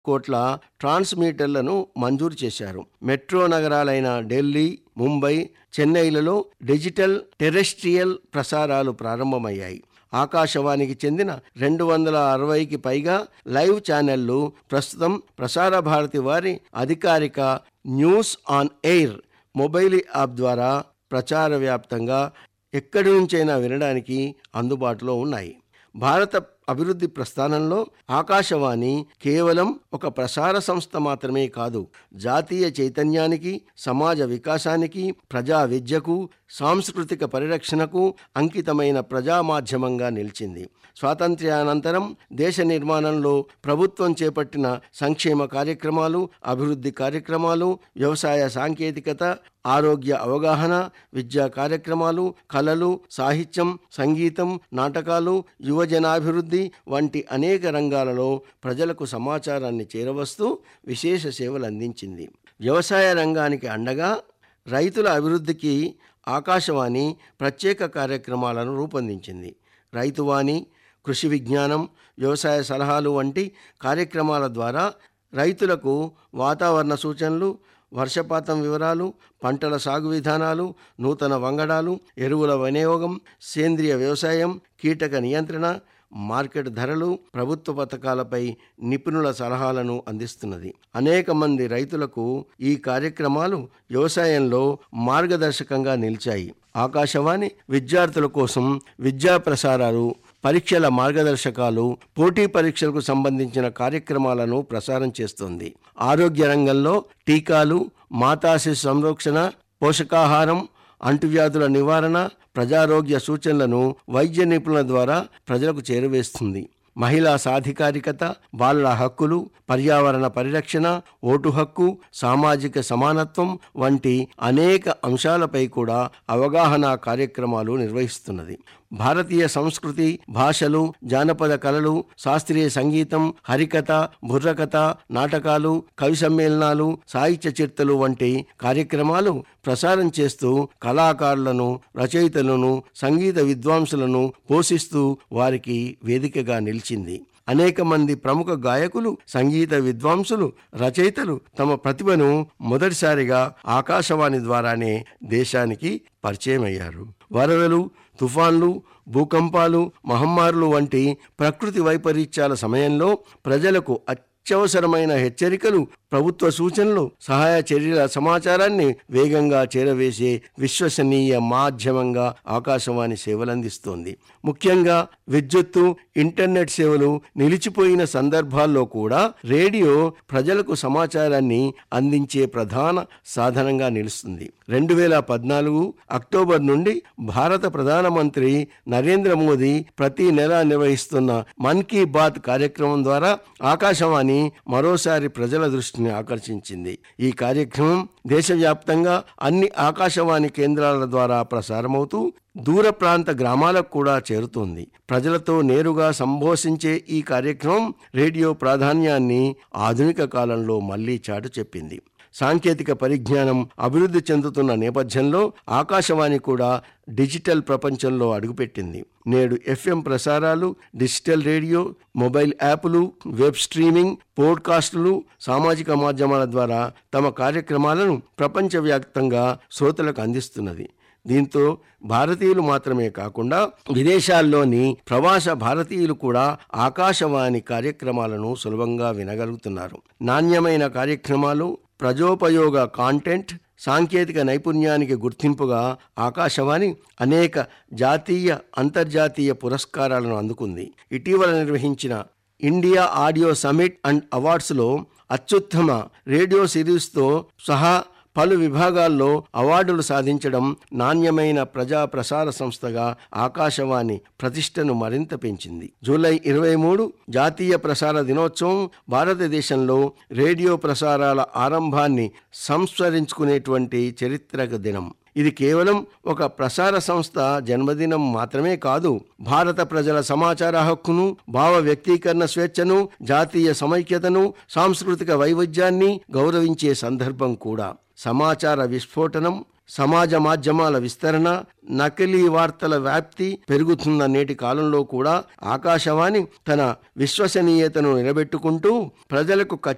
కోట్ల ట్రాన్స్మీటర్లను మంజూరు చేశారు మెట్రో నగరాలైన ఢిల్లీ ముంబై చెన్నైలలో డిజిటల్ టెరెస్ట్రియల్ ప్రసారాలు ప్రారంభమయ్యాయి ఆకాశవాణికి చెందిన రెండు వందల అరవైకి పైగా లైవ్ ఛానళ్లు ప్రస్తుతం ప్రసార భారతి వారి అధికారిక news on air mobile app ద్వారా ప్రచార వ్యాప్తంగా ఎక్కడి నుంచైనా వినడానికి అందుబాటులో ఉన్నాయి భారత అభివృద్ధి ప్రస్థానంలో ఆకాశవాణి కేవలం ఒక ప్రసార సంస్థ మాత్రమే కాదు జాతీయ చైతన్యానికి సమాజ వికాసానికి ప్రజా విద్యకు సాంస్కృతిక పరిరక్షణకు అంకితమైన ప్రజా మాధ్యమంగా నిలిచింది స్వాతంత్ర్యానంతరం దేశ నిర్మాణంలో ప్రభుత్వం చేపట్టిన సంక్షేమ కార్యక్రమాలు అభివృద్ధి కార్యక్రమాలు వ్యవసాయ సాంకేతికత ఆరోగ్య అవగాహన విద్యా కార్యక్రమాలు కళలు సాహిత్యం సంగీతం నాటకాలు యువజనాభివృద్ధి వంటి అనేక రంగాలలో ప్రజలకు సమాచారాన్ని చేరవస్తూ విశేష సేవలు అందించింది వ్యవసాయ రంగానికి అండగా రైతుల అభివృద్ధికి ఆకాశవాణి ప్రత్యేక కార్యక్రమాలను రూపొందించింది రైతువాణి కృషి విజ్ఞానం వ్యవసాయ సలహాలు వంటి కార్యక్రమాల ద్వారా రైతులకు వాతావరణ సూచనలు వర్షపాతం వివరాలు పంటల సాగు విధానాలు నూతన వంగడాలు ఎరువుల వినియోగం సేంద్రియ వ్యవసాయం కీటక నియంత్రణ మార్కెట్ ధరలు ప్రభుత్వ పథకాలపై నిపుణుల సలహాలను అందిస్తున్నది అనేక మంది రైతులకు ఈ కార్యక్రమాలు వ్యవసాయంలో మార్గదర్శకంగా నిలిచాయి ఆకాశవాణి విద్యార్థుల కోసం విద్యా ప్రసారాలు పరీక్షల మార్గదర్శకాలు పోటీ పరీక్షలకు సంబంధించిన కార్యక్రమాలను ప్రసారం చేస్తుంది ఆరోగ్య రంగంలో టీకాలు మాతాశిశు సంరక్షణ పోషకాహారం అంటువ్యాధుల నివారణ ప్రజారోగ్య సూచనలను వైద్య నిపుణుల ద్వారా ప్రజలకు చేరవేస్తుంది మహిళా సాధికారికత బాలల హక్కులు పర్యావరణ పరిరక్షణ ఓటు హక్కు సామాజిక సమానత్వం వంటి అనేక అంశాలపై కూడా అవగాహన కార్యక్రమాలు నిర్వహిస్తున్నది భారతీయ సంస్కృతి భాషలు జానపద కళలు శాస్త్రీయ సంగీతం హరికథ బుర్రకథ నాటకాలు కవి సమ్మేళనాలు సాహిత్య చర్చలు వంటి కార్యక్రమాలు ప్రసారం చేస్తూ కళాకారులను రచయితలను సంగీత విద్వాంసులను పోషిస్తూ వారికి వేదికగా నిలిచింది అనేక మంది ప్రముఖ గాయకులు సంగీత విద్వాంసులు రచయితలు తమ ప్రతిభను మొదటిసారిగా ఆకాశవాణి ద్వారానే దేశానికి పరిచయం అయ్యారు వరదలు తుఫాన్లు భూకంపాలు మహమ్మారులు వంటి ప్రకృతి వైపరీత్యాల సమయంలో ప్రజలకు అత్యవసరమైన హెచ్చరికలు ప్రభుత్వ సూచనలు సహాయ చర్యల సమాచారాన్ని వేగంగా చేరవేసే విశ్వసనీయ మాధ్యమంగా ఆకాశవాణి సేవలందిస్తోంది ముఖ్యంగా విద్యుత్తు ఇంటర్నెట్ సేవలు నిలిచిపోయిన సందర్భాల్లో కూడా రేడియో ప్రజలకు సమాచారాన్ని అందించే ప్రధాన సాధనంగా నిలుస్తుంది రెండు వేల పద్నాలుగు అక్టోబర్ నుండి భారత ప్రధానమంత్రి నరేంద్ర మోదీ ప్రతి నెల నిర్వహిస్తున్న మన్ కీ బాత్ కార్యక్రమం ద్వారా ఆకాశవాణి మరోసారి ప్రజల దృష్టిని ఆకర్షించింది ఈ కార్యక్రమం దేశవ్యాప్తంగా అన్ని ఆకాశవాణి కేంద్రాల ద్వారా ప్రసారమవుతూ దూర ప్రాంత గ్రామాలకు కూడా చేరుతోంది ప్రజలతో నేరుగా సంభోషించే ఈ కార్యక్రమం రేడియో ప్రాధాన్యాన్ని ఆధునిక కాలంలో మళ్లీ చాటు చెప్పింది సాంకేతిక పరిజ్ఞానం అభివృద్ధి చెందుతున్న నేపథ్యంలో ఆకాశవాణి కూడా డిజిటల్ ప్రపంచంలో అడుగుపెట్టింది నేడు ఎఫ్ఎం ప్రసారాలు డిజిటల్ రేడియో మొబైల్ యాప్లు వెబ్ స్ట్రీమింగ్ పోడ్కాస్టులు సామాజిక మాధ్యమాల ద్వారా తమ కార్యక్రమాలను ప్రపంచవ్యాప్తంగా శ్రోతలకు అందిస్తున్నది దీంతో భారతీయులు మాత్రమే కాకుండా విదేశాల్లోని ప్రవాస భారతీయులు కూడా ఆకాశవాణి కార్యక్రమాలను సులభంగా వినగలుగుతున్నారు నాణ్యమైన కార్యక్రమాలు ప్రజోపయోగ కాంటెంట్ సాంకేతిక నైపుణ్యానికి గుర్తింపుగా ఆకాశవాణి అనేక జాతీయ అంతర్జాతీయ పురస్కారాలను అందుకుంది ఇటీవల నిర్వహించిన ఇండియా ఆడియో సమిట్ అండ్ అవార్డ్స్లో అత్యుత్తమ రేడియో సిరీస్తో సహా పలు విభాగాల్లో అవార్డులు సాధించడం నాణ్యమైన ప్రజా ప్రసార సంస్థగా ఆకాశవాణి ప్రతిష్టను మరింత పెంచింది జూలై ఇరవై మూడు జాతీయ ప్రసార దినోత్సవం భారతదేశంలో రేడియో ప్రసారాల ఆరంభాన్ని సంస్మరించుకునేటువంటి చరిత్రక దినం ఇది కేవలం ఒక ప్రసార సంస్థ జన్మదినం మాత్రమే కాదు భారత ప్రజల సమాచార హక్కును భావ వ్యక్తీకరణ స్వేచ్ఛను జాతీయ సమైక్యతను సాంస్కృతిక వైవిధ్యాన్ని గౌరవించే సందర్భం కూడా సమాచార విస్ఫోటనం సమాజ మాధ్యమాల విస్తరణ నకిలీ వార్తల వ్యాప్తి పెరుగుతున్న నేటి కాలంలో కూడా ఆకాశవాణి తన విశ్వసనీయతను నిలబెట్టుకుంటూ ప్రజలకు